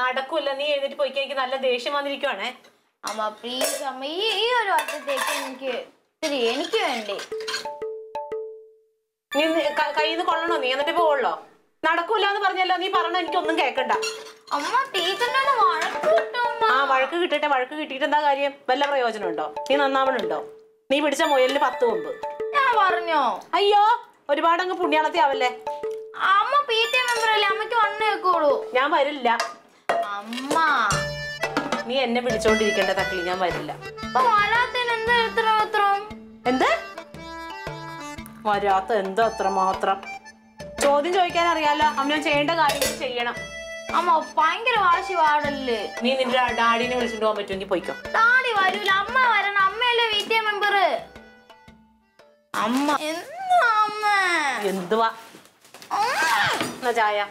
നടക്കൂല നീ എഴുന്നേറ്റ് പോയി എനിക്ക് നല്ല ദേഷ്യം വന്നിരിക്കുവാണേ അമ്മ പ്ലീസ് അമ്മ ഈ ഈ ഒരു വർഷത്തേക്ക് എനിക്ക് ഇത്തിരി എനിക്ക് വേണ്ടി നീ കയ്യിൽ നിന്ന് കൊള്ളണോ നീ എന്നിട്ട് പോവുള്ളോ നടക്കൂല എന്ന് പറഞ്ഞല്ലോ നീ പറഞ്ഞ എനിക്കൊന്നും കേക്കണ്ട അമ്മ ടീച്ചറിനോട് വഴക്ക് കിട്ടും അമ്മ. ആ വഴക്ക് കിട്ടട്ടെ വഴക്ക് കിട്ടിയിട്ട് എന്താ കാര്യം വല്ല പ്രയോജനമുണ്ടോ നീ നന്നാവണുണ്ടോ നീ പിടിച്ച മുയലിന് പത്ത് കൊമ്പ് ഞാൻ പറഞ്ഞോ അയ്യോ ഒരുപാട് അങ്ങ് പുണ്യാളത്തി ആവല്ലേ അമ്മ പി ടി എ മെമ്പർ അല്ലേ അമ്മയ്ക്ക് വണ്ണേ വെക്കോളൂ ഞാൻ വരില്ല അമ്മ നീ എന്നെ വിളിച്ചോണ്ടിരിക്കേണ്ട തക്കളി ഞാൻ വരില്ല ഇപ്പൊ വരാത്തതിന് എന്താ ഇത്ര മാത്രം എന്ത് വരാത്ത എന്തോ അത്ര മാത്രം ചോദ്യം ചോദിക്കാൻ അറിയാലോ അവനവൻ ചെയ്യേണ്ട കാര്യങ്ങൾ ചെയ്യണം അമ്മ ഭയങ്കര വാശി പാടല്ലേ നീ നിന്റെ ഡാ- ഡാഡിനെ വിളിച്ചിട്ട് പോകാൻ പറ്റുമെങ്കിൽ പോയിക്കോ ഡാഡി വരൂല അമ്മ വരണം അമ്മയല്ലേ പി ടി എ മെമ്പർ അമ്മ എന്താ അമ്മ എന്തുവാ അമ്മ. എന്നാ ചായ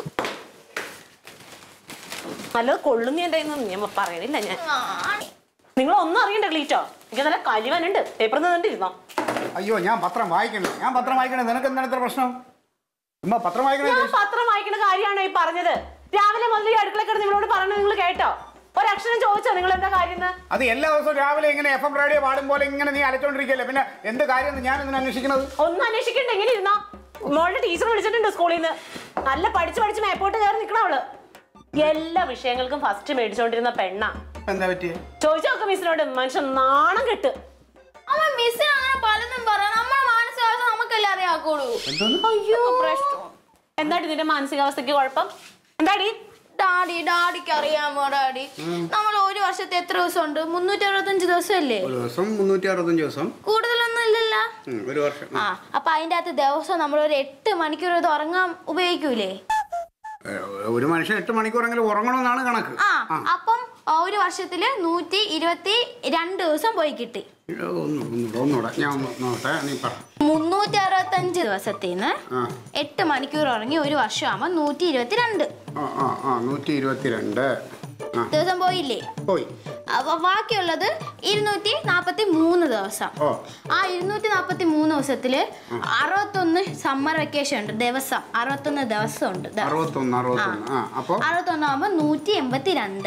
നല്ലത് കൊള്ളുന്ന എന്റെ ഞാൻ പറയണില്ല ഞാൻ ആണി. നിങ്ങൾ ഒന്നും അറിയണ്ട ക്ലീറ്റോ എനിക്ക് നല്ല കലിവനുണ്ട് പേപ്പർ നിന്നിട്ടിരുന്നോ അയ്യോ ഞാൻ പത്രം വായിക്കണേ ഞാൻ പത്രം വായിക്കണേ നിനക്ക് എന്താണ് ഇത്ര പ്രശ്നം ഉമ്മ പത്രം വായിക്കണേ ഞാൻ പത്രം വായിക്കുന്ന കാര്യമാണോ ഈ പറഞ്ഞത് രാവിലെ മുതൽ ഈ അടുക്കള കിടന്ന് നിങ്ങളോട് പറഞ്ഞു നിങ്ങൾ കേട്ടോ ഒരക്ഷരം ചോദിച്ചോ നിങ്ങൾ എന്താ കാര്യം എന്ന്? അത് എല്ലാ ദിവസവും രാവിലെ ഇങ്ങനെ എഫ് എം റേഡിയോ പാടും പോലെ ഇങ്ങനെ നീ അലച്ചോണ്ടിരിക്കല്ലേ പിന്നെ എന്ത് കാര്യം ഞാൻ ഇതിന് അന്വേഷിക്കുന്നത് ഒന്നും അന്വേഷിക്കണ്ട എങ്ങനെ ഇരുന്നോ മോളുടെ ടീച്ചർ വിളിച്ചിട്ടുണ്ട് സ്കൂളിൽ നിന്ന് നല്ല പഠിച്ച് പഠിച്ച് മേപ്പോട്ട് കയറി നിൽക്കണ അവള് എല്ലാ വിഷയങ്ങൾക്കും ഫസ്റ്റ് മേടിച്ചോണ്ടിരുന്ന പെണ്ണാ ഇപ്പൊ എന്താ പറ്റിയേ ചോദിച്ചു നോക്ക് മിസ്സിനോട് മനുഷ്യൻ നാണം കെട്ട് അമ്മ മിസ് അങ്ങനെ പലതും പറയാം നമ്മളെ മാനസികാവസ്ഥ നമുക്കല്ലേ അറിയാക്കോളൂ എന്തോന്ന് അയ്യോ പ്രശ്നം എന്താടി നിന്റെ മാനസികാവസ്ഥക്ക് കുഴപ്പം എന്താടി ഡാഡി ഡാഡിക്ക് അറിയാമോ ഡാഡി നമ്മൾ ഒരു വർഷത്തെ എത്ര ദിവസം ഉണ്ട് മുന്നൂറ്റി അറുപത്തഞ്ച് ദിവസം അല്ലേ ഒരു ദിവസം മുന്നൂറ്റി അറുപത്തഞ്ച് ദിവസം കൂടുതലൊന്നും ഇല്ലല്ലോ ഉം, ഒരു വർഷം ആ അപ്പൊ അതിന്റെ അകത്ത് ദിവസം നമ്മൾ ഒരു എട്ട് മണിക്കൂർ ഇത് ഉറങ്ങാൻ ഉപയോഗിക്കൂലേ ഏ, ഒരു മനുഷ്യൻ എട്ട് മണിക്കൂറെങ്കിലും ഉറങ്ങണമെന്നാണ് കണക്ക് ആ അപ്പം ആ, ഒരു വർഷത്തില് നൂറ്റി ഇരുപത്തി രണ്ട് ദിവസം പോയി കിട്ടി ഏ, ഒന്ന് ഒന്നുകൂടെ ഒന്നുകൂടെ ഞാൻ ഒന്ന് നോട്ടെ നീ പറ മുന്നൂറ്റി അറുപത്തഞ്ച് ദിവസത്തിന്ന് ആ എട്ട് മണിക്കൂർ ഉറങ്ങി ഒരു വർഷമാകുമ്പോൾ നൂറ്റി ഇരുപത്തി രണ്ട് ആ ആ ആ നൂറ്റി ഇരുപത്തിരണ്ട് ആ ദിവസം പോയില്ലേ പോയി അപ്പൊ ബാക്കിയുള്ളത് ഇരുന്നൂറ്റി നാപ്പത്തി മൂന്ന് ദിവസം ഓ ആ ഇരുന്നൂറ്റി നാപ്പത്തി മൂന്ന് ദിവസത്തില് അറുപത്തൊന്ന് സമ്മർ വെക്കേഷൻ ഉണ്ട് ദിവസം അറുപത്തൊന്ന് ദിവസം ഉണ്ട് ദ- അറുപത്തൊന്ന് അറുപത്തൊന്ന് ആ അപ്പോൾ അറുപത്തൊന്നാകുമ്പോ നൂറ്റി എൺപത്തി രണ്ട്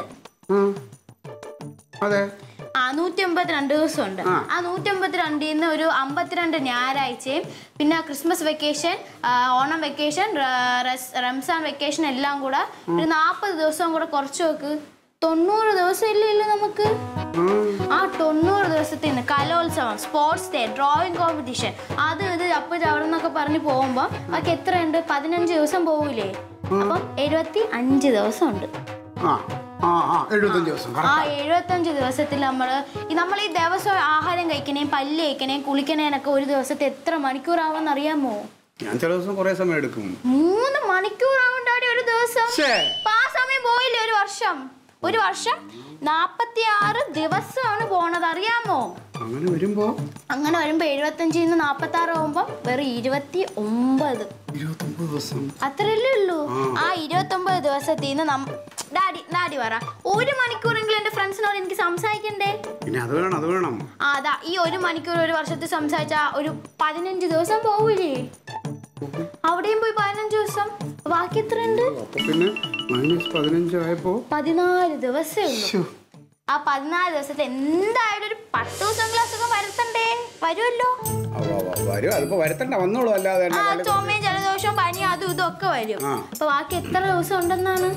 അതെ ആ നൂറ്റി എൺപത്തിരണ്ട് ദിവസം ഉണ്ട് ആ. ആ നൂറ്റി എൺപത്തിരണ്ടിൽ നിന്ന് ഒരു അമ്പത്തിരണ്ട് ഞായറാഴ്ചയും പിന്നെ ക്രിസ്മസ് വെക്കേഷൻ ആ, ഓണം വെക്കേഷൻ റ- റസ്- റംസാൻ വെക്കേഷൻ എല്ലാം കൂടെ ഒരു നാൽപ്പത് ദിവസം കൂടെ കുറച്ച് നോക്ക് തൊണ്ണൂറ് ദിവസം ഇല്ലേ ഇല്ല നമുക്ക് ആ തൊണ്ണൂറ് ദിവസത്തിൽ നിന്ന് കലോത്സവം സ്പോർട്സ് ഡേ ഡ്രോയിങ് കോമ്പറ്റീഷൻ അത് ഇത് അപ്പൊ ചവിടെന്നൊക്കെ പറഞ്ഞ് പോകുമ്പോ ബാക്കി എത്രയുണ്ട് പതിനഞ്ച് ദിവസം പോകൂലേ അപ്പം എഴുപത്തി അഞ്ച് ദിവസം ഉണ്ട് ആ ആ ആ എഴുപത്തഞ്ച് ദിവസം ആ എഴുപത്തഞ്ച് ദിവസത്തിൽ നമ്മൾ നമ്മൾ ഈ ദിവസം ആഹാരം കഴിക്കണേയും പല്ല് കഴിക്കണേയും കുളിക്കണേനൊക്കെ ഒരു ദിവസത്തെ എത്ര മണിക്കൂറാവെന്ന് അറിയാമോ ഞാൻ ചില ദിവസം കുറേ സമയം എടുക്കും മൂന്ന് മണിക്കൂറാവുണ്ടാടി ഒരു ദിവസം ഛേ. അപ്പൊ ആ സമയം പോയില്ലേ ഒരു വർഷം ഒരു വർഷം നാപ്പത്തി ആറ് ദിവസമാണ് പോണത് അറിയാമോ അങ്ങനെ വരുമ്പോ അങ്ങനെ വരുമ്പോ എഴുപത്തഞ്ചിൽ നിന്ന് നാപ്പത്തി ആറ് ആവുമ്പോ വെറും ഇരുപത്തി ഒമ്പത് ഇരുപത്തൊമ്പത് ദിവസം അത്രയല്ലേ ഉള്ളൂ ആ ഇരുപത്തി ഒമ്പത് ദിവസത്തിൽ നിന്ന് നം ഡാഡി ഡാഡി പറ ഒരു മണിക്കൂറെങ്കിലും എന്റെ ഫ്രണ്ട്സിനോട് എനിക്ക് സംസാരിക്കണ്ടേ പിന്നെ അത് വേണം അത് വേണം ആ അതാ ഈ ഒരു മണിക്കൂർ ഒരു വർഷത്തിൽ സംസാരിച്ച ഒരു പതിനഞ്ച് ദിവസം പോവില്ലേ അവിടെയും പോയി പതിനഞ്ച് ദിവസം ബാക്കി എത്ര ഉണ്ട് അപ്പൊ പിന്നെ മൈനസ് പതിനഞ്ച് ആയപ്പോ പതിനാല് ദിവസമേ ഉള്ളൂ ശ്ശോ. ആ പതിനാല് ദിവസത്തിൽ എന്തായാലും ഒരു പത്ത് ദിവസമെങ്കിലും അസുഖം വരുത്തണ്ടേ വരുമല്ലോ ആ, വാ, വാ, വരും അതിപ്പോ വരുത്തണ്ട വന്നോളൂ അല്ലാതെ ആ തന്നെ വല്ല- ചുമയും ജലദോഷവും പനിയും അതും ഇതും ഒക്കെ വരും ആ. അപ്പൊ ബാക്കി എത്ര ദിവസം ഉണ്ടെന്നാണ്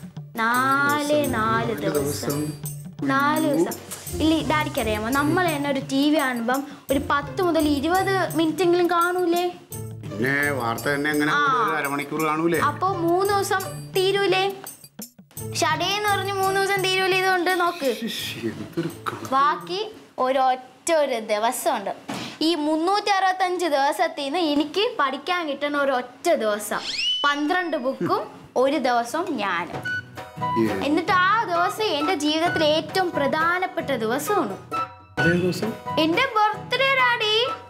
നാല് നാല് ദിവസം നാല് ദിവസം ഇല്ല ഡാഡിക്ക് അറിയാമോ നമ്മൾ തന്നെ ഒരു ടി വി കാണുമ്പം ഒരു പത്ത് മുതൽ ഇരുപത് മിനിറ്റ് എങ്കിലും കാണൂലേ പിന്നെ വാർത്ത തന്നെ എങ്ങനെ ആ. ഒരു അരമണിക്കൂർ കാണൂലേ അപ്പൊ മൂന്ന് ദിവസം തീരൂലേ ഷടേന്ന് പറഞ്ഞ് മൂന്ന് ദിവസം തീരൂലേ ഇതുകൊണ്ട് നോക്ക് ശ്ശ്, എന്തൊരു കണ- ബാക്കി ഒരൊറ്റ ഒരു ദിവസമുണ്ട് ഈ മുന്നൂറ്റി അറുപത്തഞ്ച് ദിവസത്തിൽ നിന്ന് എനിക്ക് പഠിക്കാൻ കിട്ടുന്ന ഒരു ഒറ്റ ദിവസം പന്ത്രണ്ട് ബുക്കും ഒരു ദിവസം ഞാനും ഏ, എന്നിട്ട് ആ ദിവസം എൻ്റെ ജീവിതത്തിലെ ഏറ്റവും പ്രധാനപ്പെട്ട ദിവസമാണ് അതേ ദിവസം എൻ്റെ ബർത്ത്ഡേ ഡാഡി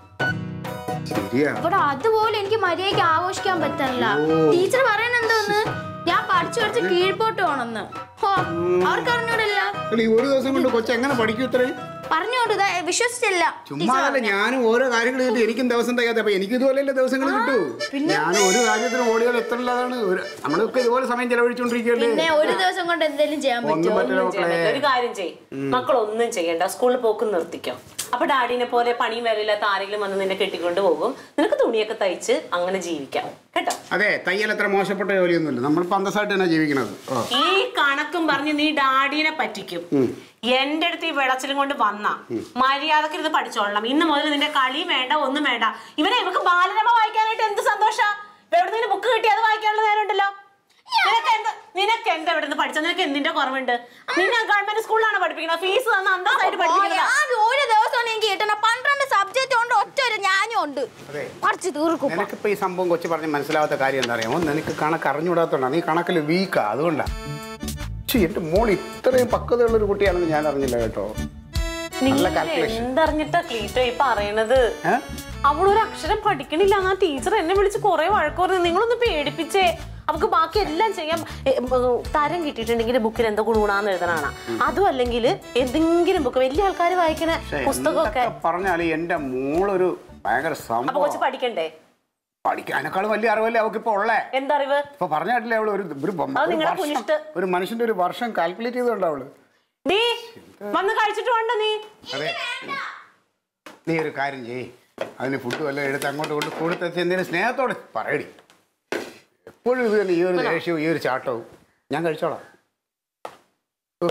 ശരിയാ ഇവിടെ അതുപോലെ എനിക്ക് മര്യാദയ്ക്ക് ആഘോഷിക്കാൻ പറ്റില്ല ഓ. ടീച്ചർ പറയുന്നത് എന്തോന്ന് ഞാൻ പഠിച്ചു പഠിച്ച് കീഴ്പോട്ട് പോണെന്ന് ഹോ അവർക്ക് അറിഞ്ഞൂടല്ല അല്ല, ഈ ഒരു ദിവസം കൊണ്ട് കൊച്ചു എങ്ങനെ പഠിക്കും ഇത്രയും പറഞ്ഞോണ്ട് ഇതാ വിശ്വസിച്ചില്ല ചുമ്മാതല്ല ഞാനും ഓരോ കാര്യങ്ങൾ ചെയ്തിട്ട് എനിക്കും ദിവസം തികയാതെ അപ്പൊ എനിക്ക് ഇതുപോലെയല്ലേ ദിവസങ്ങൾ കിട്ടൂ ഞാൻ ഒരു കാര്യത്തിന് ഓടിയാൽ എത്ര ഉള്ളതാണ് ഒരു നമ്മളൊക്കെ ഇതുപോലെ സമയം ചെലവഴിച്ചോണ്ടിരിക്കുകയല്ലേ പിന്നെ ഒരു ദിവസം കൊണ്ട് എന്തെങ്കിലും ചെയ്യാൻ ഒന്നും പറ്റുമോ പറ്റില്ല ഒന്നും ചെയ്യാൻ മക്കളെ പറ്റില്ല. ഒരു കാര്യം ചെയ്യും മക്കൾ ഒന്നും ചെയ്യണ്ട സ്കൂളിൽ പോക്ക് നിർത്തിക്കോ അപ്പൊ ഡാഡിനെ പോലെ പണിയും വരയില്ലാത്ത ആരെങ്കിലും വന്ന് നിന്നെ കെട്ടിക്കൊണ്ട് പോകും നിനക്ക് തുണിയൊക്കെ തയ്ച്ച് അങ്ങനെ ജീവിക്കാം കേട്ടോ അതെ തയ്യൽ അത്ര മോശപ്പെട്ട ജോലിയൊന്നുമില്ല നമ്മളിപ്പോ അന്തസ്സായിട്ട് തന്നെ ജീവിക്കണത് ആ. ഈ കണക്കും പറഞ്ഞ് നീ ഡാഡിനെ പറ്റിക്കും എന്റെ അടുത്ത് ഈ വെളച്ചിലും കൊണ്ട് വന്ന മര്യാദക്ക് ഇരുന്ന് പഠിച്ചോളണം ഇന്ന് മുതൽ നിന്റെ കളി വേണ്ട ഒന്നും വേണ്ട ഇവനെ ഇവക്ക് ബാലരമ വായിക്കാനായിട്ട് എന്ത് സന്തോഷ എവിടെ നിന്ന് ബുക്ക് കിട്ടി അത് വായിക്കാനുള്ള നേരം ഉണ്ടല്ലോ നിനക്ക് എന്ത് നിനക്ക് എന്താ ഇവിടെ നിന്ന് പഠിച്ചത് നിനക്ക് എന്തിന്റെ കുറവുണ്ട് നിന്നെ ഗവൺമെന്റ് സ്കൂളിലാണ് പഠിപ്പിക്കുന്നത് ഫീസ് തന്ന അന്തസ്സായിട്ട് പഠിപ്പിക്കുന്നത് ഞാൻ ഒരു ദിവസം എനിക്ക് കിട്ടണം പന്ത്രണ്ട് സബ്ജക്റ്റ് ഉണ്ട് ഒറ്റ ഒരു ഞാനും ഉണ്ട് അതെ. പഠിച്ചു തീർക്കും നിനക്കിപ്പോ ഈ സംഭവം കൊച്ചു പറഞ്ഞ് മനസ്സിലാവാത്ത കാര്യം എന്താ അറിയാമോ നിനക്ക് കണക്ക് അറിഞ്ഞുകൂടാത്തോണ്ടാ നീ കണക്കിൽ വീക്കാ അതുകൊണ്ടാ ഛി, എന്റെ മോൾ ഇത്രയും പക്വതയുള്ള ഒരു കുട്ടിയാണെന്ന് ഞാൻ അറിഞ്ഞില്ല കേട്ടോ നല്ല നിങ്ങൾ calculation. എന്തറിഞ്ഞിട്ടാ ക്ലീറ്റോ ഈ പറയണത് ഏ? അവളൊരു അക്ഷരം പഠിക്കണില്ല എന്നാ ടീച്ചർ എന്നെ വിളിച്ച് കുറെ വഴക്ക് പറഞ്ഞു നിങ്ങളൊന്ന് പേടിപ്പിച്ചേ അവൾക്ക് ബാക്കി എല്ലാം ചെയ്യാം എ, ഉം, തരം കിട്ടിയിട്ടുണ്ടെങ്കിൽ ബുക്കിൽ എന്തോ ഗുണാന്ന് എഴുതണാണ് അതും അല്ലെങ്കിൽ എന്തെങ്കിലും ബുക്ക് വലിയ ആൾക്കാർ വായിക്കണ പക്ഷേ പുസ്തകമൊക്കെ എന്തൊക്കെ പറഞ്ഞാല് എന്റെ മോളൊരു ഭയങ്കര അപ്പൊ സംഭവം കൊച്ചു പഠിക്കണ്ടേ പഠിക്കാനേക്കാൾ വലിയ അറിവല്ലേ അവൾക്ക് ഇപ്പൊ ഉള്ളേ എന്തറിവ് ഇപ്പൊ പറഞ്ഞിട്ടില്ലേ അവള് ഒരു ഒരു ബ- അത് ഒരു നിങ്ങളെ വർഷം- കുനിഷ്ട്. ഒരു മനുഷ്യന്റെ ഒരു വർഷം കാൽക്കുലേറ്റ് ചെയ്തുകൊണ്ട് അവള് നീ വന്ന് കഴിച്ചിട്ട് വേണ്ട നീ അതെ നീ ഒരു കാര്യം ചെയ്യ് അതിന് ഫുഡ് വല്ലതും എടുത്ത് അങ്ങോട്ട് കൊണ്ട് കൊടുത്തെത്തി എന്തെങ്കിലും സ്നേഹത്തോടെ പറയടി എപ്പോഴും ഇത് തന്നെ ഈ ഒരു ദേഷ്യവും ഈ ഒരു ചാട്ടവും ഞാൻ കഴിച്ചോളാം ഓ.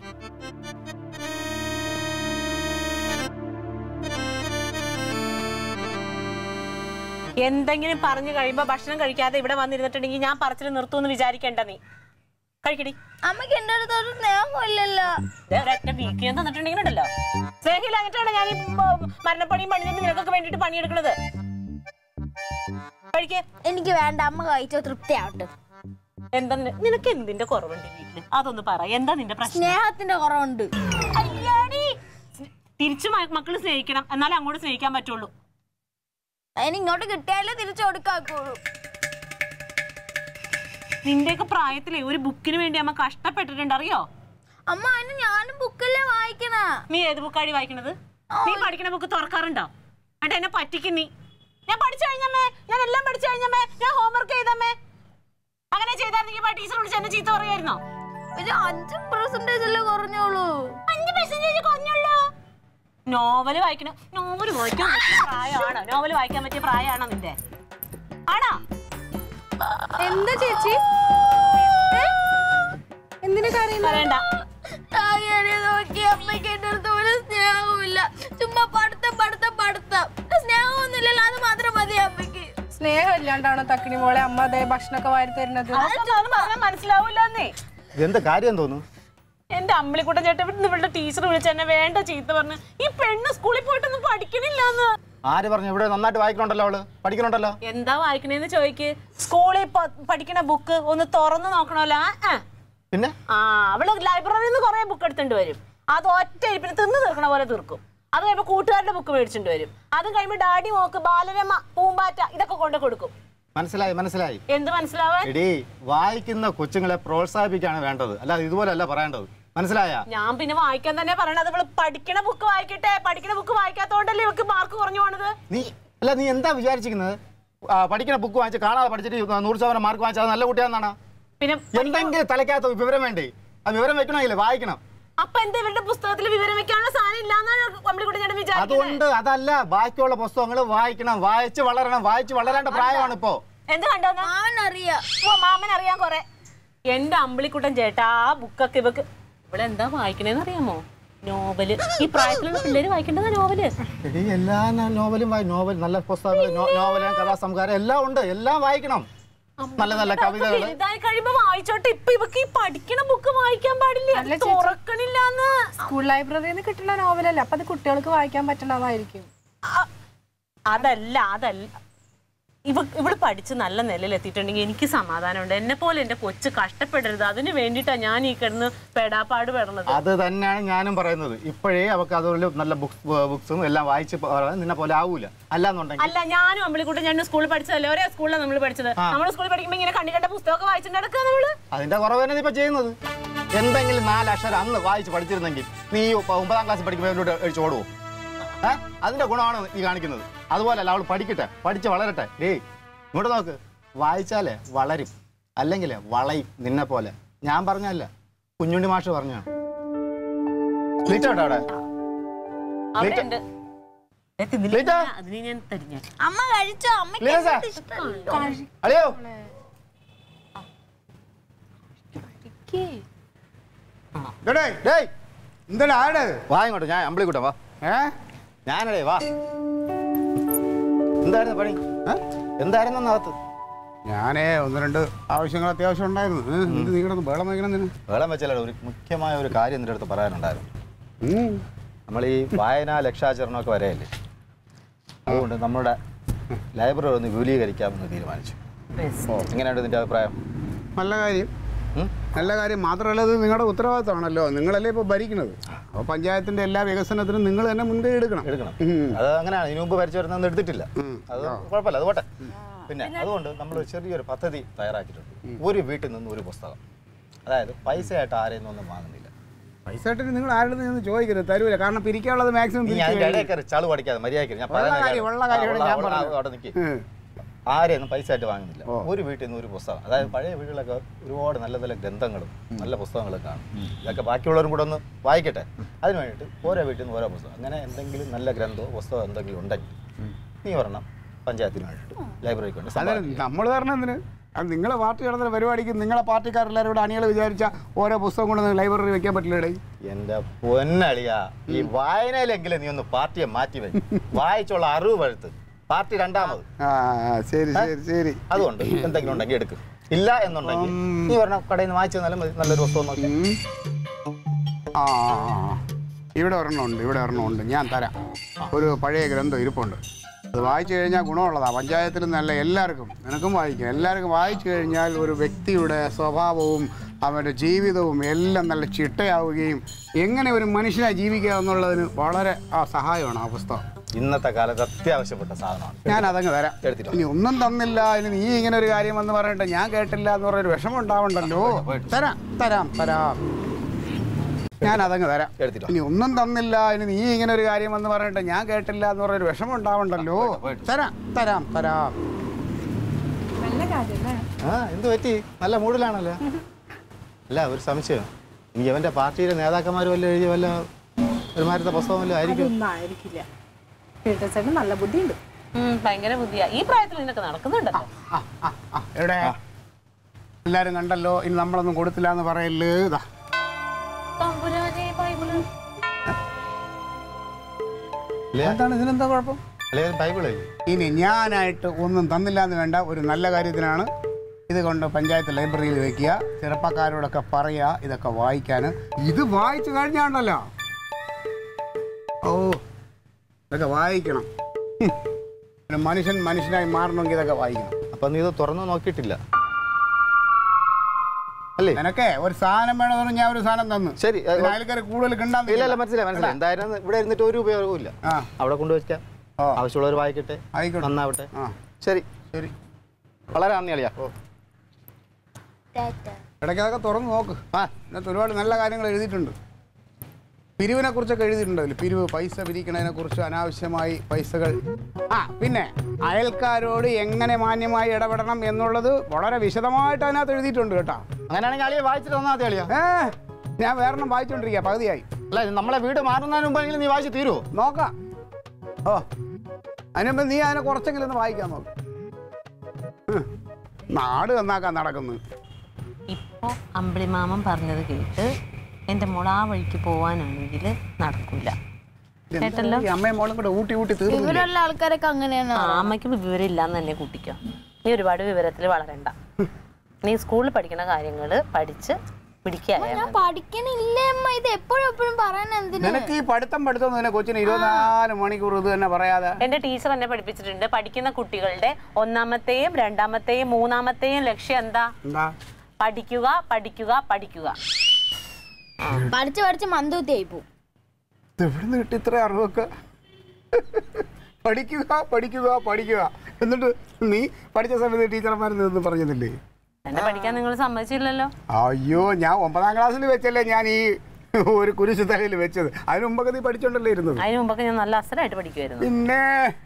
എന്തെങ്കിലും പറഞ്ഞു കഴിയുമ്പോ ഭക്ഷണം കഴിക്കാതെ ഇവിടെ വന്നിരുന്നിട്ടുണ്ടെങ്കിൽ ഞാൻ പറച്ചിൽ നിർത്തുമെന്ന് വിചാരിക്കണ്ട നീ കഴിക്കടി അമ്മക്ക് എന്റെ അടുത്ത് ഒരു സ്നേഹമില്ലല്ലോ ദേ ഒരൊറ്റ വീക്ക് തന്നിട്ടുണ്ടെങ്കിൽ ഉണ്ടല്ലോ സ്നേഹമില്ലാഞ്ഞിട്ടാണ് ഞാൻ ഈ ഉം, മരണപ്പണിയും പണിയും നിനക്കൊക്കെ വേണ്ടിട്ട് പണിയെടുക്കണത് കഴിക്കേ എനിക്ക് വേണ്ട അമ്മ കഴിച്ചോ തൃപ്തിയാവട്ടെ എന്താ നിന- നിനക്ക് എന്തിന്റെ കുറവുണ്ട് വീട്ടില് അതൊന്ന് പറ എന്താ നിന്റെ പ്രശ്നം സ്നേഹത്തിന്റെ കുറവുണ്ട് അയ്യാടി. സ്നേ- തിരിച്ച് മക്കള് സ്നേഹിക്കണം എന്നാലേ അങ്ങോട്ട് സ്നേഹിക്കാൻ പറ്റുള്ളൂ അതിന് ഇങ്ങോട്ട് കിട്ടിയാലേ തിരിച്ചു കൊടുക്കാക്കുള്ളൂ നിന്റെയൊക്കെ പ്രായത്തിലെ ഒരു ബുക്കിന് വേണ്ടി അമ്മ കഷ്ടപ്പെട്ടിട്ടുണ്ട് അറിയോ അമ്മ അതിന് ഞാനും ബുക്കല്ലേ വായിക്കണ നീ ഏത് ബുക്കാടി വായിക്കണത് നീ പഠിക്കണ ബുക്ക് തുറക്കാറുണ്ടോ എന്നിട്ട് എന്നെ പറ്റിക്കും നീ ഞാൻ പഠിച്ചു കഴിഞ്ഞമ്മേ ഞാൻ എല്ലാം പഠിച്ചു കഴിഞ്ഞമ്മേ ഞാൻ ഹോംവർക്ക് ചെയ്തമ്മേ അങ്ങനെ ചെയ്തായിരുന്നെങ്കിൽ ടീച്ചർ വിളിച്ച് എന്നെ ചീത്ത പറയായിരുന്നോ ഒരു അഞ്ച് പെർസെന്റേജ് അല്ലേ കുറഞ്ഞോളൂ അഞ്ച് പെർസെന്റേജ് കുറഞ്ഞുള്ളൂ നോവല് വായിക്കണ നോവല് വായിക്കാൻ പറ്റിയ പ്രായമാണോ നോവല് വായിക്കാൻ പറ്റിയ പ്രായമാണോ നിന്റെ ആണോ എന്താ ചേച്ചി എന്തിനു കാര്യം പറയണ്ട നോക്കി അമ്മയ്ക്ക് എന്റെ അടുത്ത് ഒരു സ്നേഹവുമില്ല ചുമ്മാ പഠിത്തം പഠിത്തം പഠിത്തം സ്നേഹമൊന്നുമില്ലല്ലോ അത് മാത്രം മതി അമ്മയ്ക്ക് സ്നേഹം ഇല്ലാണ്ടാണോ തക്കിണി മോളെ അമ്മ അതേ ഭക്ഷണമൊക്കെ വാരി തരുന്നത് അതൊന്നും പറഞ്ഞാൽ മനസ്സിലാവൂലെന്നേ ഇതെന്ത് കാര്യം തോന്നുന്നു എന്റെ അമ്മിളിക്കുട്ടൻ ചേട്ടൻ ഇവിടുന്ന് ഇവളുടെ ടീച്ചർ വിളിച്ച് എന്നെ വേണ്ട ചീത്ത പറഞ്ഞ് ഈ പെണ്ണ് സ്കൂളിൽ പോയിട്ടൊന്നും പഠിക്കണില്ലാന്ന് ആര് പറഞ്ഞു ഇവിടെ നന്നായിട്ട് വായിക്കണുണ്ടല്ലോ അവള് പഠിക്കണുണ്ടല്ലോ എന്താ വായിക്കണേന്ന് ചോദിക്ക് സ്കൂളിൽ പ- പഠിക്കണ ബുക്ക് ഒന്ന് തുറന്നു നോക്കണമല്ലോ ആ, ആ. പിന്നെ ആ അവള് ലൈബ്രറിയിൽ നിന്ന് കുറെ ബുക്ക് എടുത്തിട്ട് വരും അത് ഒറ്റ ഇരിപ്പിന് തിന്ന് തീർക്കണ പോലെ തീർക്കും അത് കഴിയുമ്പോ കൂട്ടുകാരുടെ ബുക്ക് മേടിച്ചിട്ട് വരും അത് കഴിയുമ്പോ ഡാഡി മോക്ക് ബാലരമ പൂമ്പാറ്റ ഇതൊക്കെ കൊണ്ട് കൊടുക്കും മനസ്സിലായി മനസ്സിലായി എന്ത് മനസ്സിലാവാൻ എടീ വായിക്കുന്ന കൊച്ചുങ്ങളെ പ്രോത്സാഹിപ്പിക്കാണ് വേണ്ടത് അല്ലാതെ ഇതുപോലല്ല പറയേണ്ടത് മനസ്സിലായ ഞാൻ പിന്നെ വായിക്കാൻ തന്നെ പറയണത് ഇവള് പഠിക്കണ ബുക്ക് വായിക്കട്ടെ പഠിക്കണ ബുക്ക് വായിക്കാത്തോണ്ടല്ലേ ഇവക്ക് മാർക്ക് കുറഞ്ഞു പോണത് നീ അല്ല നീ എന്താ വിചാരിച്ചിരിക്കുന്നത് ആ, പഠിക്കുന്ന ബുക്ക് വാങ്ങിച്ച് കാണാതെ പഠിച്ചിട്ട് നൂറ് ശതമാനം മാർക്ക് വാങ്ങിച്ചാൽ അത് നല്ല കുട്ടിയാണെന്നാണ് പിന്നെ എന്തെങ്കിലും തലയ്ക്കകത്ത് വിവരം വേണ്ടേ ആ വിവരം വെക്കണമെങ്കിലേ വായിക്കണം അപ്പൊ എന്താ ഇവരുടെ പുസ്തകത്തിൽ വിവരം വെക്കാനുള്ള സാധനം ഇല്ലാന്നാണ് അമ്മിളിക്കുട്ടി ചേട്ടൻ വിചാരിക്കുന്നത് അതുകൊണ്ട് അതല്ല ബാക്കിയുള്ള പുസ്തകങ്ങൾ വായിക്കണം വായിച്ച് വളരണം വായിച്ച് വളരേണ്ട പ്രായമാണ് ഇപ്പോ എന്ത് കണ്ടോന്ന് മാമനറിയാം ഓ മാമൻ അറിയാൻ കൊറേ എന്റെ അമ്പിളിക്കുട്ടൻ ചേട്ടാ ആ ബുക്കൊക്കെ ഇവക്ക് ഇവിടെ എന്താ വായിക്കണേന്ന് അറിയാമോ നോവല് ഈ പ്രായത്തിലുള്ള പിള്ളേര് വായിക്കേണ്ടതാ നോവല് എടീ എല്ലാ ന- നോവലും വായി നോവൽ നല്ല പുസ്തകങ്ങൾ നോ- നോവല് കഥാസംഹാരം എല്ലാം ഉണ്ട് എല്ലാം വായിക്കണം നല്ല നല്ല കവിതകൾ വലുതായി കഴിയുമ്പോ വായിച്ചോട്ടെ ഇപ്പൊ ഇവക്ക് ഈ പഠിക്കണ ബുക്ക് വായിക്കാൻ പാടില്ല അല്ല ചേച്ചി. തുറക്കണില്ലാന്ന് സ്കൂൾ ലൈബ്രറിയിൽ നിന്ന് കിട്ടുന്ന നോവലല്ലേ അപ്പൊ അത് കുട്ടികൾക്ക് വായിക്കാൻ പറ്റണതായിരിക്കും അ- അതല്ല അതല്ല ഇവ ഇവള് പഠിച്ച് നല്ല നിലയിൽ എത്തിയിട്ടുണ്ടെങ്കിൽ എനിക്ക് സമാധാനമുണ്ട് എന്നെ പോലെ എന്റെ കൊച്ച് കഷ്ടപ്പെടരുത് അതിന് വേണ്ടിയിട്ടാ ഞാൻ ഈ കിടന്ന് പെടാപ്പാട് പെടണത് അത് തന്നെയാണ് ഞാനും പറയുന്നത് ഇപ്പോഴേ അവർക്ക് അതുപോലെ നല്ല ബുക്സ് ബുക്സും എല്ലാം വായിച്ച് പ- നിന്നെ പോലെ ആവൂല അല്ലാന്നുണ്ടെങ്കിൽ അല്ല ഞാനും അമ്പിളിക്കുട്ടി ഞാൻ സ്കൂളിൽ പഠിച്ചതല്ലേ ഒരേ സ്കൂളിലാണ് നമ്മൾ പഠിച്ചത് നമ്മൾ സ്കൂളിൽ പഠിക്കുമ്പോ ഇങ്ങനെ കണ്ണി കണ്ട പുസ്തകമൊക്കെ വായിച്ചിട്ട് നടക്കുക നമ്മള് അതിന്റെ കുറവ് തന്നെ ഇപ്പൊ ചെയ്യുന്നത് എന്തെങ്കിലും നാലക്ഷരം അന്ന് വായിച്ച് പഠിച്ചിരുന്നെങ്കിൽ നീ ഈ ഒ- ഒമ്പതാം ക്ലാസ്സിൽ പഠിക്കുമ്പോൾ എന്നോട് കഴിച്ച് ഓടുവോ ഏ അതിന്റെ ഗുണമാണ് നീ കാണിക്കുന്നത് അതുപോലല്ല അവൾ പഠിക്കട്ടെ പഠിച്ച് വളരട്ടെ ഡേയ് ഇങ്ങോട്ട് നോക്ക് വായിച്ചാലേ വളരും അല്ലെങ്കിൽ വളയും നിന്നെ പോലെ ഞാൻ പറഞ്ഞല്ല കുഞ്ഞുണ്ണി മാഷ് പറഞ്ഞാണ് ലിറ്റോട്ടോ അവിടെ അവിടെ ലിറ്റ- ഉണ്ട് ഏ, തിന്നില്ല. ലിറ്റ. അതിന് ഞാൻ തരിഞ്ഞ അമ്മ കഴിച്ചോ അമ്മയ്ക്ക് ലിനസ. എന്ത് ഇഷ്ടമല്ല. അളിയോ ഇതെടേ, ഡേയ് എന്തെടാ ആടെ വാ ഇങ്ങോട്ട് ഞാൻ അമ്പിളി കൂട്ടാ വാ ഏ ഞാനടേ വാ എന്തായിരുന്നു പണി ഏ? എന്തായിരുന്നു അകത്ത് ഞാനേ ഒന്ന് രണ്ട് ആവശ്യങ്ങൾ അത്യാവശ്യം ഉണ്ടായിരുന്നു ഏ, എന്ത് നീ കിടന്ന് ബഹളം വയ്ക്കണം നിന് വേളം വെച്ചാലോ ഒരു മുഖ്യമായ ഒരു കാര്യം നിന്റെ അടുത്ത് പറയാനുണ്ടായിരുന്നു ഉം. നമ്മൾ ഈ വായനാ ലക്ഷാചരണമൊക്കെ വരെയല്ലേ അതുകൊണ്ട് നമ്മുടെ ലൈബ്രറി ഒന്ന് വിപുലീകരിക്കാമെന്ന് തീരുമാനിച്ചു എങ്ങനെയുണ്ട് നിന്റെ അഭിപ്രായം നല്ല കാര്യം ഉം? നല്ല കാര്യം മാത്രമല്ല ഇത് നിങ്ങളുടെ ഉത്തരവാദിത്തമാണല്ലോ നിങ്ങളല്ലേ ഇപ്പോൾ ഭരിക്കുന്നത് അപ്പോൾ പഞ്ചായത്തിൻ്റെ എല്ലാ വികസനത്തിനും നിങ്ങൾ തന്നെ മുൻകൈ എടുക്കണം എടുക്കണം ഉം. അത് അങ്ങനെയാണ് ഇതിനു മുമ്പ് ഭരിച്ചു വരുന്നൊന്നും എടുത്തിട്ടില്ല ഉം. അത് കുഴപ്പമില്ല അത് പോട്ടെ പിന്നെ അതുകൊണ്ട് നമ്മൾ ഒരു ചെറിയൊരു പദ്ധതി തയ്യാറാക്കിയിട്ടുണ്ട് ഒരു വീട്ടിൽ നിന്ന് ഒരു പുസ്തകം അതായത് പൈസയായിട്ട് ആരെയും ഒന്നും വാങ്ങുന്നില്ല പൈസ ഇട്ടിട്ട് നിങ്ങൾ ആരുടെ നിന്ന് ചോദിക്കരുത് തരൂല കാരണം പിരിക്കാനുള്ളത് മാക്സിമം നീ അതിന്റെ ഇടയിൽ കയറി ചളു പഠിക്കാതെ മര്യാദയ്ക്ക് ഞാൻ ഉള്ള പറയുന്ന കാര്യം, കാര്യം- ഉള്ള കാര്യം ആ, ഇവിടെ ഉള്ള- ഞാൻ ഉള്ള- പറഞ്ഞത്. അവിടെ നിൽക്കി ആരെയൊന്നും പൈസ ആയിട്ട് വാങ്ങുന്നില്ല ഓ. ഒരു വീട്ടിൽ നിന്ന് ഒരു പുസ്തകം അതായത് പഴയ വീടുകളൊക്കെ ഒരുപാട് നല്ല നല്ല ഗ്രന്ഥങ്ങളും നല്ല പുസ്തകങ്ങളും കാണും ഇതൊക്കെ ബാക്കിയുള്ളവരും കൂടെ ഒന്ന് വായിക്കട്ടെ അതിന് വേണ്ടിയിട്ട് ഓരോ വീട്ടിൽ നിന്ന് ഓരോ പുസ്തകം അങ്ങനെ എന്തെങ്കിലും നല്ല ഗ്രന്ഥമോ പുസ്തകമോ എന്തെങ്കിലും ഉണ്ടെങ്കിൽ നീ ഒരെണ്ണം പഞ്ചായത്തിന് വേണ്ടിയിട്ട് ലൈബ്രറിക്ക് വേണ്ടി അതെ സമ്പാദിക്കുക. നമ്മൾ തരണം എന്തിന് അത് നിങ്ങളെ പാർട്ടി നടത്തുന്ന പരിപാടിക്ക് നിങ്ങളെ പാർട്ടിക്കാരെല്ലാവരും കൂടെ അണികൾ വിചാരിച്ച ഓരോ പുസ്തകം കൊണ്ട് ലൈബ്രറി വെക്കാൻ പറ്റില്ലേടേ എന്റെ പൊന്നളിയാ ഈ വായനയിലെങ്കിലും നീ ഒന്ന് പാർട്ടിയെ മാറ്റി വരും വായിച്ചുള്ള അറിവ് പഴുത്ത് പാർട്ടി രണ്ടാമത് ആ ശരി ശരി ശരി അതുകൊണ്ട് എന്തെങ്കിലും ഉണ്ടെങ്കിൽ എടുക്കും ഇല്ല എന്നുണ്ടെങ്കിൽ നീ പറഞ്ഞ കടയിൽ നിന്ന് വായിച്ചു തന്നാലും മതി നല്ലൊരു പുസ്തകം നോക്കി ഉം. ആ ആ, ആ. ഇവിടെ ഒരെണ്ണം ഉണ്ട് ഇവിടെ ഒരെണ്ണം ഉണ്ട് ഞാൻ തരാം ഒരു പഴയ ഗ്രന്ഥം ഇരിപ്പുണ്ട് അത് വായിച്ചു കഴിഞ്ഞാൽ ഗുണമുള്ളതാണ് പഞ്ചായത്തിൽ നല്ല എല്ലാവർക്കും നിനക്കും വായിക്കാം എല്ലാവർക്കും വായിച്ചു കഴിഞ്ഞാൽ ഒരു വ്യക്തിയുടെ സ്വഭാവവും അവൻ്റെ ജീവിതവും എല്ലാം നല്ല ചിട്ടയാവുകയും എങ്ങനെ ഒരു മനുഷ്യനായി ജീവിക്കുക എന്നുള്ളതിന് വളരെ ആ സഹായമാണ് ആ പുസ്തകം ഇന്നത്തെ കാലത്ത് അത്യാവശ്യപ്പെട്ട സാധനമാണ് ഞാൻ അതങ്ങ് തരാം എടുത്തിട്ടോ. ഇനി ഒന്നും തന്നില്ല ഇനി നീ ഇങ്ങനെ ഒരു കാര്യം എന്ന് പറഞ്ഞിട്ട് ഞാൻ കേട്ടില്ല എന്ന് പറഞ്ഞൊരു വിഷമം ഉണ്ടാവണ്ടല്ലോ തരാം തരാം തരാം ഞാൻ അതങ്ങ് തരാം എടുത്തിട്ടോ. ഇനി ഒന്നും തന്നില്ല ഇനി നീ ഇങ്ങനെ ഒരു കാര്യം എന്ന് പറഞ്ഞിട്ട് ഞാൻ കേട്ടില്ല എന്ന് പറഞ്ഞൊരു വിഷമം ഉണ്ടാവണ്ടല്ലോ തരാം തരാം തരാം നല്ല കാര്യല്ലേ ആ എന്ത് പറ്റി നല്ല മൂഡിലാണല്ലോ അല്ല ഒരു സംശയം ഇനി അവന്റെ പാർട്ടിയിലെ നേതാക്കന്മാർ വല്ല എഴുതിയ വല്ല ഒരുമാരത്തെ പുസ്തകം വല്ല ആയിരിക്കും അതൊന്നും ആയിരിക്കില്ല ചേട്ടൻ നല്ല ബുദ്ധിയുണ്ട് ഭയങ്കര ബുദ്ധിയാ ഈ പ്രായത്തിൽ നിനക്ക് നടക്കുന്നുണ്ടല്ലോ ആ, ആ, ആ, എവിടെ എല്ലാരും കണ്ടല്ലോ ഇനി നമ്മളൊന്നും കൊടുത്തില്ല എന്ന് പറയല്ലേ ഇതാ തമ്പുരാനെ ബൈബിള് എന്താണ് ഇതിനെന്താ കുഴപ്പം അല്ലെ ബൈബിളേ ഇനി ഞാനായിട്ട് ഒന്നും തന്നില്ല എന്ന് വേണ്ട ഒരു നല്ല കാര്യത്തിനാണ് ഇത് കൊണ്ട് പഞ്ചായത്ത് ലൈബ്രറിയിൽ വെക്കുക ചെറുപ്പക്കാരോടൊക്കെ പറയുക ഇതൊക്കെ വായിക്കാൻ ഇത് വായിച്ചു കഴിഞ്ഞാണ്ടല്ലോ ഓ ഇതൊക്കെ വായിക്കണം ഹും. ഒരു മനുഷ്യൻ മനുഷ്യനായി മാറണമെങ്കിൽ ഇതൊക്കെ വായിക്കണം അപ്പൊ നീ ഇത് തുറന്നു നോക്കിയിട്ടില്ല അല്ലേ നിനക്കേ ഒരു സാധനം വേണമെന്ന് ഞാൻ ഒരു സാധനം തന്നു ശരി, അത് പിന്നെ അയൽക്കാരെ കൂടുതൽ കിണ്ടാൻ ഇല്ല ഇല്ല മനസ്സിലായി മനസ്സിലായി എന്തായാലും ഇവിടെ ഇരുന്നിട്ട് ഒരു ഉപയോഗവും ഇല്ല ആ അവിടെ കൊണ്ടുവയ്ക്കാം ഓ. ആവശ്യമുള്ളവർ വായിക്കട്ടെ ആയിക്കോട്ടെ നന്നാവട്ടെ ആ ശരി ശരി വളരെ നന്ദി അളിയാ ടാറ്റ. ഇടയ്ക്ക് അതൊക്കെ തുറന്ന് നോക്ക് ആ ഇതിനകത്ത് ഒരുപാട് നല്ല കാര്യങ്ങൾ എഴുതിയിട്ടുണ്ട് പിരിവിനെ കുറിച്ചൊക്കെ എഴുതിയിട്ടുണ്ട് അതിൽ പിരിവ് പൈസ പിരിക്കണതിനെ കുറിച്ച് അനാവശ്യമായി പൈസകൾ ആ പിന്നെ അയൽക്കാരോട് എങ്ങനെ മാന്യമായി ഇടപെടണം എന്നുള്ളത് വളരെ വിശദമായിട്ട് അതിനകത്ത് എഴുതിയിട്ടുണ്ട് കേട്ടോ അങ്ങനെയാണെങ്കിൽ അളിയെ വായിച്ചിട്ട് തന്നാ മതി അളിയാ ഏ ഞാൻ വേറെണ്ണം വായിച്ചുകൊണ്ടിരിക്കുക പകുതിയായി അല്ല നമ്മളെ വീട് മാറുന്നതിന് മുമ്പെങ്കിലും നീ വായിച്ച് തീരുമോ നോക്കാം ഓ അതിനുമ്പ് നീ അതിനെ കുറച്ചെങ്കിലും ഒന്ന് വായിക്കാൻ നോക്ക് ഉം. നാട് നന്നാക്കാൻ നടക്കുന്നു ഇപ്പൊ അമ്പിളിമാമൻ പറഞ്ഞത് കേട്ട് എന്റെ മോൾ ആ വഴിക്ക് പോവാനാണെങ്കിൽ നടക്കൂല കേട്ടല്ലോ ഈ അമ്മയും മോളും കൂടെ ഊട്ടി ഊട്ടി തീർന്നു ഇവിടെയുള്ള ആൾക്കാരൊക്കെ അങ്ങനെയാണ് ആ അമ്മയ്ക്ക് വിവരം ഇല്ലാന്ന് തന്നെ കൂട്ടിക്കോ നീ ഒരുപാട് വിവരത്തിൽ വളരണ്ട നീ സ്കൂളിൽ പഠിക്കുന്ന കാര്യങ്ങൾ പഠിച്ച് പിടിക്കായ ഞാൻ പഠിക്കണില്ലേ അമ്മ ഇത് എപ്പോഴും എപ്പോഴും പറയാൻ എന്തിനാ നിനക്ക് ഈ പഠിത്തം പഠിത്തം തന്നെ കൊച്ചിന് ഇരുപത്തിനാല് മണിക്കൂർ ഇത് തന്നെ പറയാതെ എന്റെ ടീച്ചർ എന്നെ പഠിപ്പിച്ചിട്ടുണ്ട് പഠിക്കുന്ന കുട്ടികളുടെ ഒന്നാമത്തെയും രണ്ടാമത്തെയും മൂന്നാമത്തെയും ലക്ഷ്യം എന്താ എന്താ പഠിക്കുക പഠിക്കുക പഠിക്കുക പഠിച്ച് പഠിച്ച് മന്ദൂത്തിയായി പോവും ഇത് എവിടുന്ന് കിട്ടി ഇത്ര അറിവൊക്കെ പഠിക്കുക പഠിക്കുക പഠിക്കുക എന്നിട്ട് നീ പഠിച്ച സമയത്ത് ടീച്ചർമാർ നിന്ന് പറഞ്ഞതില്ലേ എന്നെ പഠിക്കാൻ നിങ്ങൾ സമ്മതിച്ചില്ലല്ലോ അയ്യോ ഞാൻ ഒമ്പതാം ക്ലാസ്സിൽ വെച്ചല്ലേ ഞാൻ ഈ ഒരു കുരിശു തലയിൽ വെച്ചത് അതിന് മുമ്പൊക്കെ നീ പഠിച്ചോണ്ടല്ലേ ഇരുന്നത് അതിന് മുമ്പൊക്കെ ഞാൻ നല്ല അസരായിട്ട് പഠിക്കുമായിരുന്നു പിന്നെ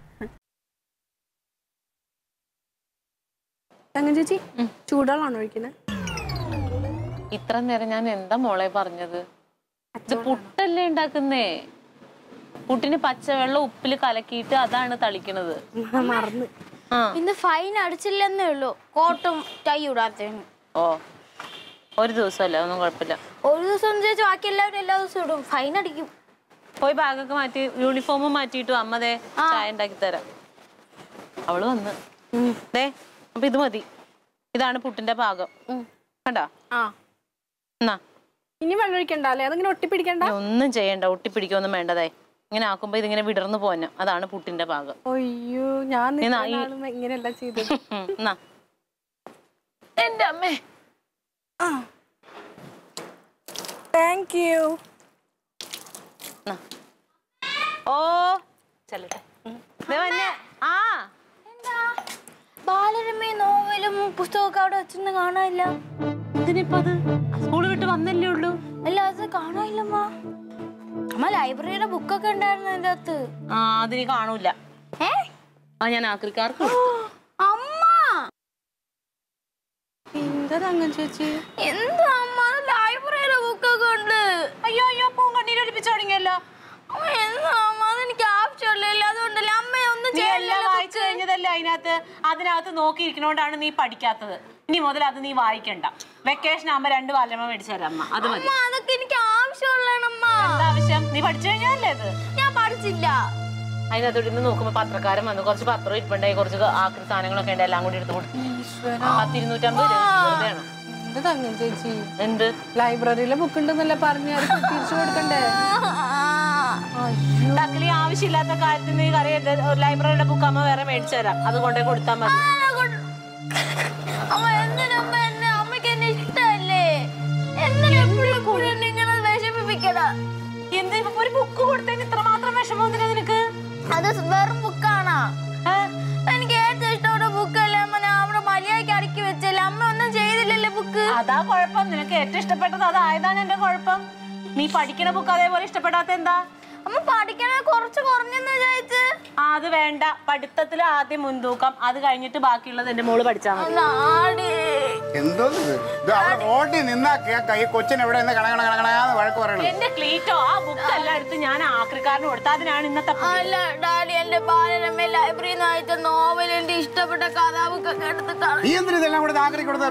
തങ്കം ചേച്ചി ചൂടുവെള്ളമാണോ ഒഴിക്കുന്നത് ഇത്ര നേരം ഞാൻ എന്താ മോളെ പറഞ്ഞത് ഇത് പുട്ടല്ലേ ഉണ്ടാക്കുന്നേ പുട്ടിന് പച്ചവെള്ളം ഉപ്പിൽ കലക്കിയിട്ട് അതാണ് തളിക്കണത് മറന്ന് ആ ഇന്ന് ഫൈൻ അടിച്ചില്ലെന്നേ ഉള്ളൂ കോട്ടും ടൈ ഇടാത്തതിന് ഓ ഒരു ദിവസമല്ല ഒന്നും കുഴപ്പമില്ല ഒരു ദിവസം ചേച്ചി ബാക്കി എല്ലാവരും എല്ലാ ദിവസവും ഇടും ഫൈൻ അടിക്കും പോയി ബാഗൊക്കെ മാറ്റി യൂണിഫോമും മാറ്റിയിട്ടു അമ്മതേ ചായ ഉണ്ടാക്കി തരാം അവള് വന്ന് ദേ അപ്പൊ ഇത് മതി ഇതാണ് പുട്ടിന്റെ പാകം കണ്ടോ ആ എന്നാ ഇനി വെള്ളം ഒഴിക്കണ്ട അല്ലേ അതിങ്ങനെ ഒട്ടിപ്പിടിക്കണ്ട ഇനി ഒന്നും ചെയ്യണ്ട ഒട്ടിപ്പിടിക്കൊന്നും വേണ്ടതേ ഇങ്ങനെ ആക്കുമ്പോ ഇതിങ്ങനെ വിടർന്നു പോന്നെ അതാണ് പുട്ടിന്റെ പാകം അയ്യോ ഞാൻ നീ നാ- ഈ- ഇത്രയും നാളും ഇങ്ങനെയല്ല ചെയ്തത് ഉം, എന്നാ എന്റെ അമ്മേ താങ്ക് യു എന്നാ. ഓ ചെല്ലട്ടെ ദേ വന്നെ. ആ എന്താ ബാലരമ നോവലും പുസ്തകമൊക്കെ അവിടെ വെച്ചൊന്നും കാണാനില്ല എന്തിനിപ്പോ അത് സ്കൂൾ വിട്ട് വന്നല്ലേ ഉള്ളൂ അല്ല അത് കാണാനില്ലമ്മ അമ്മ ലൈബ്രറിയുടെ ബുക്കൊക്കെ ഉണ്ടായിരുന്നു അതിന്റെ അകത്ത് ആ അതിന് കാണൂല ഏ ആ ഞാൻ ആക്രിക്കാർക്ക് കൊടുത്തു. അമ്മ എന്താ തങ്കം ചേച്ചി എന്താ അമ്മ ലൈബ്രറിയുടെ ബുക്കൊക്കെ ഉണ്ട് അയ്യോ അയ്യോ പൂൻ കണ്ണീരൊലിപ്പിച്ചു തുടങ്ങിയല്ലോ അമ്മ എന്താ അമ്മ അതെനിക്ക് ആവശ്യമില്ലല്ലോ അതുകൊണ്ടല്ലേ അമ്മ ഒന്നും നീ എല്ലാം ചെയ്യല്ലോ വായിച്ചു കഴിഞ്ഞതല്ലേ അതിനകത്ത് അതിനകത്ത് നോക്കിയിരിക്കണോണ്ടാണ് നീ പഠിക്കാത്തത് ഇനി മുതൽ അത് നീ വായിക്കണ്ട വെക്കേഷൻ ആകുമ്പോ രണ്ട് ബാലരമ മേടിച്ചു തരാം അമ്മ അത് മതി അമ്മ അതൊക്കെ എനിക്ക് ആവശ്യമുള്ളതാണമ്മ എന്താ ആവശ്യം നീ പഠിച്ചു കഴിഞ്ഞല്ലേ അത് ഞാൻ പഠിച്ചില്ല അതിനകത്തോട്ട് ഇന്ന് നോക്കുമ്പോ പത്രക്കാരൻ വന്നു കുറച്ച് പത്രം ഇരിപ്പുണ്ടായി കുറച്ച് ആക്രി സാധനങ്ങളൊക്കെ ഉണ്ട് എല്ലാം കൂടി എടുത്ത് കൊടുത്തു പത്തിരുന്നൂറ്റമ്പത് രൂപ വെറുതെയാണ് എന്താ തങ്കം ചേച്ചി എന്ത് ലൈബ്രറിയിലെ ബുക്ക് ഉണ്ടെന്നല്ലേ പറഞ്ഞു തിരിച്ചു കൊടുക്കണ്ടേ അയ്യോ തക്കിലി ആവശ്യമില്ലാത്ത കാര്യത്തിന് നീ അറിയരുത് ലൈബ്രറിയുടെ ബുക്ക് അമ്മ വേറെ മേടിച്ചു തരാം അത് കൊണ്ടേ കൊടുത്താൽ മതി അമ്മ എന്തിനമ്മ എന്നെ അമ്മയ്ക്ക് എന്നെ ഇഷ്ടമല്ലേ എന്തിനാ എപ്പോഴും കൂടെ എന്നെ ഇങ്ങനെ വിഷമിപ്പിക്കണ എന്ത് ഇപ്പൊ ഒരു ബുക്ക് കൊടുത്തതിന് ഇത്ര മാത്രം വിഷമം എന്തിനാ നിനക്ക് അത് വെറും ബുക്കാണോ ഏ? എനിക്ക് ഏറ്റവും ഇഷ്ടമുള്ള ബുക്കല്ലേ അമ്മ ഞാൻ അവിടെ മര്യാദയ്ക്ക് അടുക്കി വെച്ചല്ലേ അമ്മ ഒന്നും ചെയ്തില്ലല്ലേ ബുക്ക് അതാ കുഴപ്പം നിനക്ക് ഏറ്റവും ഇഷ്ടപ്പെട്ടത് അതായതാണ് എന്റെ കുഴപ്പം നീ പഠിക്കണ ബുക്ക് അതേപോലെ ഇഷ്ടപ്പെടാത്ത എന്താ അമ്മ പഠിക്കണത് കുറച്ച് കുറഞ്ഞെന്ന് വിചാരിച്ച് ആ, അത് വേണ്ട പഠിത്തത്തിൽ ആദ്യം മുൻതൂക്കം അത് കഴിഞ്ഞിട്ട് ബാക്കിയുള്ളത് എന്റെ മോള് പഠിച്ചാൽ മതി നാടി എന്തോന്ന് ഇത് ഇത് അവിടെ റോഡിൽ നിന്നാ കേക്ക ഈ കൊച്ചിന് എവിടെ നിന്ന് കണകണ കണകണാന്ന് വഴക്ക് പറയണത് എന്റെ ക്ലീറ്റോ ആ ബുക്ക് എല്ലാം എടുത്ത് ഞാൻ ആക്രിക്കാരന് കൊടുത്ത അതിനാണ് ഇന്നത്തെ പുതിയ- അല്ല ഡാഡി എന്റെ ബാലരമ ലൈബ്രറിയിൽ നിന്ന് അയച്ച നോവൽ എന്റെ ഇഷ്ടപ്പെട്ട കഥാബുക്കൊക്കെ എടുത്ത് കളഞ്ഞു. നീ എന്തിനു ഇതെല്ലാം കൂടെ ആക്രി കൊടുത്ത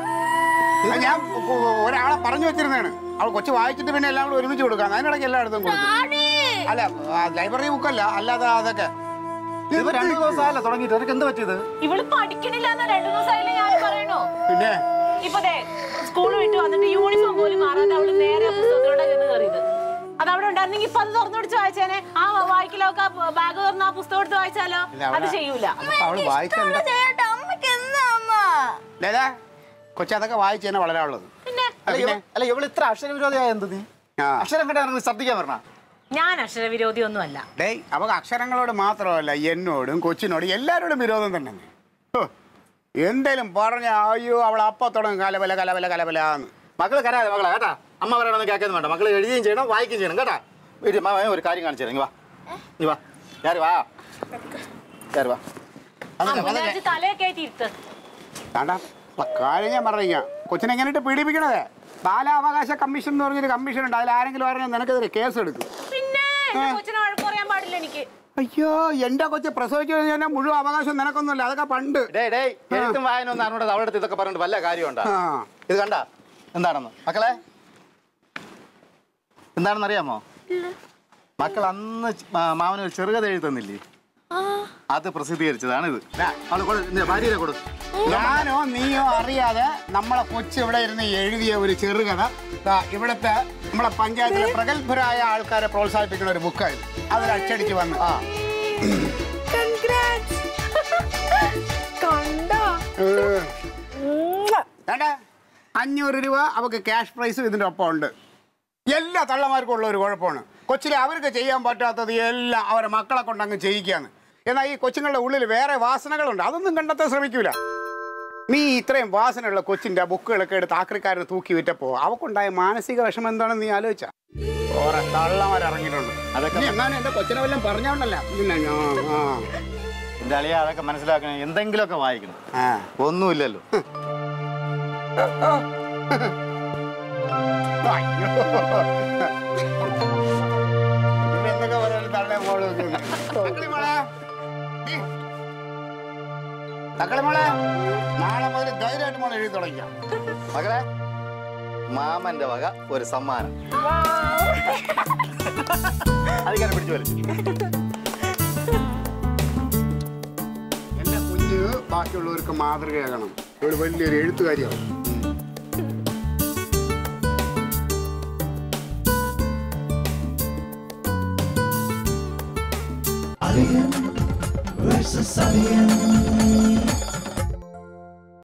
ഞാൻ ഒ- ഒരാളെ പറഞ്ഞു വെച്ചിരുന്നതാണ് അവൾ കൊച്ചു വായിച്ചിട്ട് പിന്നെ എല്ലാം കൂടെ ഒരുമിച്ച് കൊടുക്കാം അതിനിടയ്ക്ക് എല്ലായിടത്തും കൊടുക്കും ഡാഡി അല്ല ലൈബ്രറി ബുക്കല്ല അല്ലാതെ അതൊക്കെ ഇതിപ്പോ രണ്ടു ദിവസമല്ല തുടങ്ങിയിട്ട് നിനക്ക് എന്ത് പറ്റിയത് ഇവള് പഠിക്കണില്ല എന്ന് രണ്ടു ദിവസമായില്ലേ ഞാൻ പറയണോ പിന്നെ ഇപ്പൊ ദേ സ്കൂൾ വിട്ട് വന്നിട്ട് യൂണിഫോം പോലും മാറാതെ അവള് നേരെ പുസ്തകത്തിലൂടെ ചെന്ന് കയറിയത് അത് അവിടെ ഉണ്ടായിരുന്നെങ്കിൽ ഇപ്പൊ അത് തുറന്നു പിടിച്ച് വായിച്ചേനെ ആ വായിക്കലൊക്കെ ബാഗ് തുറന്ന് ആ പുസ്തകം എടുത്ത് വായിച്ചാലോ ഇല്ല, അവിടെ- അത് ചെയ്യൂല അപ്പൊ അവള് വായിക്കണ്ട ഇഷ്ടമുള്ള ചെയ്യട്ടെ അമ്മയ്ക്ക് എന്താ അമ്മ ലേതാ കൊച്ചു അതൊക്കെ വായിച്ചു തന്നെ വളരാനുള്ളത് പിന്നെ അല്ല ഇവ- അല്ല ഇവള് ഇത്ര അക്ഷരവിരോധിയായ എന്ത് നീ ആ അക്ഷരം കണ്ടാ ശ്രദ്ധിക്കാൻ പറഞ്ഞ ഞാൻ അക്ഷരവിരോധി ഒന്നുമല്ല ഡേയ് അവക്ക് അക്ഷരങ്ങളോട് മാത്രമല്ല എന്നോടും കൊച്ചിനോടും എല്ലാവരോടും വിരോധം തന്നെ ഹോ, എന്തേലും പറഞ്ഞ അയ്യോ അവൾ അപ്പൊ തുടങ്ങും കലബല കലബല കലബലാന്ന് മക്കള് കരാതെ മക്കളെ കേട്ടാ അമ്മ പറയണമെന്ന് കേൾക്കുന്നു വേണ്ട മക്കള് എഴുതുകയും ചെയ്യണം വായിക്കുകയും ചെയ്യണം കേട്ടാ ഒരു മാമ ഒരു കാര്യം കാണിച്ചു തരാം ഇങ്ങ് വാ നീ വാ ഞാറ് വാ ഞാറ് വാ അതൊക്കെ അതൊക്കെ വിചാരിച്ച് തലയൊക്കെ ആയിട്ട് ഇരുത്ത് വേണ്ട കാര്യം ഞാൻ പറഞ്ഞ കൊച്ചിനെ എങ്ങനെയിട്ട് പീഡിപ്പിക്കണത് ബാലാവകാശ കമ്മീഷൻ എന്ന് പറഞ്ഞൊരു കമ്മീഷൻ ഉണ്ട് അതിൽ ആരെങ്കിലും പറഞ്ഞാൽ നിനക്കെതിരെ കേസ് എടുക്കും പിന്നെ എന്റെ കൊച്ചിനെ വഴക്ക് പറയാൻ പാടില്ല എനിക്ക് അയ്യോ എന്റെ കൊച്ചു പ്രസവിച്ചു കഴിഞ്ഞാൽ മുഴുവൻ അവകാശം നിനക്കൊന്നുമില്ല അതൊക്കെ പണ്ട് ഡേ ഡേ എഴുത്തും വായന ഒന്നും അറിഞ്ഞൂടെ അവളുടെ അടുത്ത് ഇതൊക്കെ പറഞ്ഞിട്ട് വല്ല കാര്യമുണ്ടോ ആ ഇത് കണ്ട എന്താണെന്ന് മക്കളെ എന്താണെന്ന് അറിയാമോ മക്കൾ അന്ന് ച- മാ- മാമന് ഒരു ചെറുകഥ എഴുതുന്നില്ലേ അത് പ്രസിദ്ധീകരിച്ചതാണ് ഇത് അവള് കൊടു നിന്റെ ഭാര്യയെ കൊടു ഞാനോ നീയോ അറിയാതെ നമ്മളെ കൊച്ചു ഇവിടെ ഇരുന്ന് എഴുതിയ ഒരു ചെറുകഥ ദാ ഇവിടുത്തെ നമ്മളെ പഞ്ചായത്തിലെ പ്രഗത്ഭരായ ആൾക്കാരെ പ്രോത്സാഹിപ്പിക്കുന്ന ഒരു ബുക്കായിരുന്നു അതിൽ അച്ചടിച്ച് വന്നു ആ കൺഗ്രാറ്റ്സ് കണ്ടോ വേണ്ട അഞ്ഞൂറ് രൂപ അവക്ക് ക്യാഷ് പ്രൈസും ഇതിൻ്റെ ഒപ്പം ഉണ്ട് എല്ലാ തള്ളമാർക്കും ഉള്ള ഒരു കുഴപ്പമാണ് കൊച്ചിലെ അവർക്ക് ചെയ്യാൻ പറ്റാത്തത് എല്ലാം അവരെ മക്കളെ കൊണ്ട് അങ്ങ് ചെയ്യിക്കാന്ന് എന്നാൽ ഈ കൊച്ചുങ്ങളുടെ ഉള്ളിൽ വേറെ വാസനകളുണ്ട് അതൊന്നും കണ്ടെത്താൻ ശ്രമിക്കൂല നീ ഇത്രയും വാസനയുള്ള കൊച്ചിന്റെ ആ ബുക്കുകളൊക്കെ എടുത്ത് ആക്രിക്കാരന് തൂക്കി വിറ്റപ്പോ അവക്കുണ്ടായ മാനസിക വിഷമം എന്താണെന്ന് നീ ആലോചിച്ച ഓറെ തള്ളമാരിറങ്ങിയിട്ടുണ്ട് അതൊക്കെ നീ എന്നാലും എന്റെ കൊച്ചിനെ വല്ലതും പറഞ്ഞോണ്ടല്ല പിന്നെ ഞാൻ ആ എന്റെ അളിയ അതൊക്കെ മനസ്സിലാക്കണേ എന്തെങ്കിലുമൊക്കെ വായിക്കണം ആ ഒന്നുമില്ലല്ലോ അയ്യോ. ഇവൻ എന്തൊക്കെ പറയാനും തള്ളേ മോള് വെക്കുന്നു. തക്കളി മോളെ. നീ. തക്കളി മോളെ നാളെ മുതൽ ധൈര്യമായിട്ട് മോളെ എഴുതി തുടങ്ങിക്കാം മകളെ മാമന്റെ വക ഒരു സമ്മാനം അതിങ്ങനെ പിടിച്ചു വലിച്ചു എന്റെ കുഞ്ഞ് ബാക്കിയുള്ളവർക്ക് മാതൃകയാകണം ഇവള് വലിയൊരു എഴുത്തുകാരിയാവും Alien versus Alien.